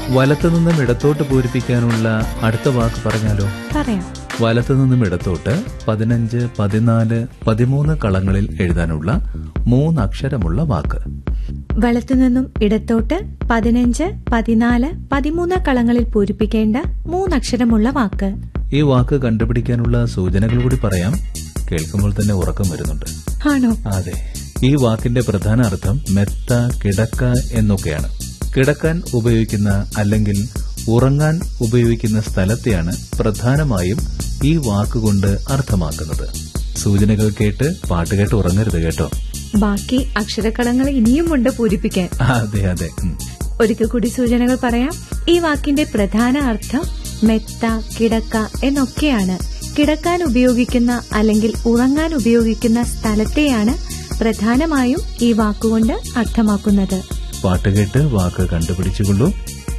വലത്തു നിന്നും ഇടത്തോട്ട് പൂരിപ്പിക്കാനുള്ള അടുത്ത വാക്ക് പറഞ്ഞാലോ പറയാം വലത്തു നിന്നും ഇടത്തോട്ട് പതിനഞ്ച് പതിനാല് പതിമൂന്ന് കളങ്ങളിൽ എഴുതാനുള്ള മൂന്നക്ഷരമുള്ള വാക്ക് വലത്തുനിന്നും ഇടത്തോട്ട് പതിനഞ്ച് പതിനാല് പതിമൂന്ന് കളങ്ങളിൽ പൂരിപ്പിക്കേണ്ട മൂന്നക്ഷരമുള്ള വാക്ക് ഈ വാക്ക് കണ്ടുപിടിക്കാനുള്ള സൂചനകൾ കൂടി പറയാം കേൾക്കുമ്പോൾ തന്നെ ഉറക്കം വരുന്നുണ്ട് ആണോ അതെ ഈ വാക്കിന്റെ പ്രധാന അർത്ഥം മെത്ത കിടക്ക എന്നൊക്കെയാണ് കിടക്കാൻ ഉപയോഗിക്കുന്ന അല്ലെങ്കിൽ ഉറങ്ങാൻ ഉപയോഗിക്കുന്ന സ്ഥലത്തെയാണ് പ്രധാനമായും ഈ വാക്കുകൊണ്ട് അർത്ഥമാക്കുന്നത് സൂചനകൾ കേട്ട് പാട്ട് കേട്ട് ഉറങ്ങരുത് കേട്ടോ ബാക്കി അക്ഷരക്കളങ്ങൾ ഇനിയുമുണ്ട് പൂരിപ്പിക്കാൻ അതെ അതെ ഉം. ഒരിക്കൽ കൂടി സൂചനകൾ പറയാം ഈ വാക്കിന്റെ പ്രധാന അർത്ഥം മെത്ത കിടക്ക എന്നൊക്കെയാണ് കിടക്കാൻ ഉപയോഗിക്കുന്ന അല്ലെങ്കിൽ ഉറങ്ങാൻ ഉപയോഗിക്കുന്ന സ്ഥലത്തെയാണ് പ്രധാനമായും ഈ വാക്കുകൊണ്ട് അർത്ഥമാക്കുന്നത് പാട്ട് കേട്ട് വാക്ക് കണ്ടുപിടിച്ചുകൊള്ളൂ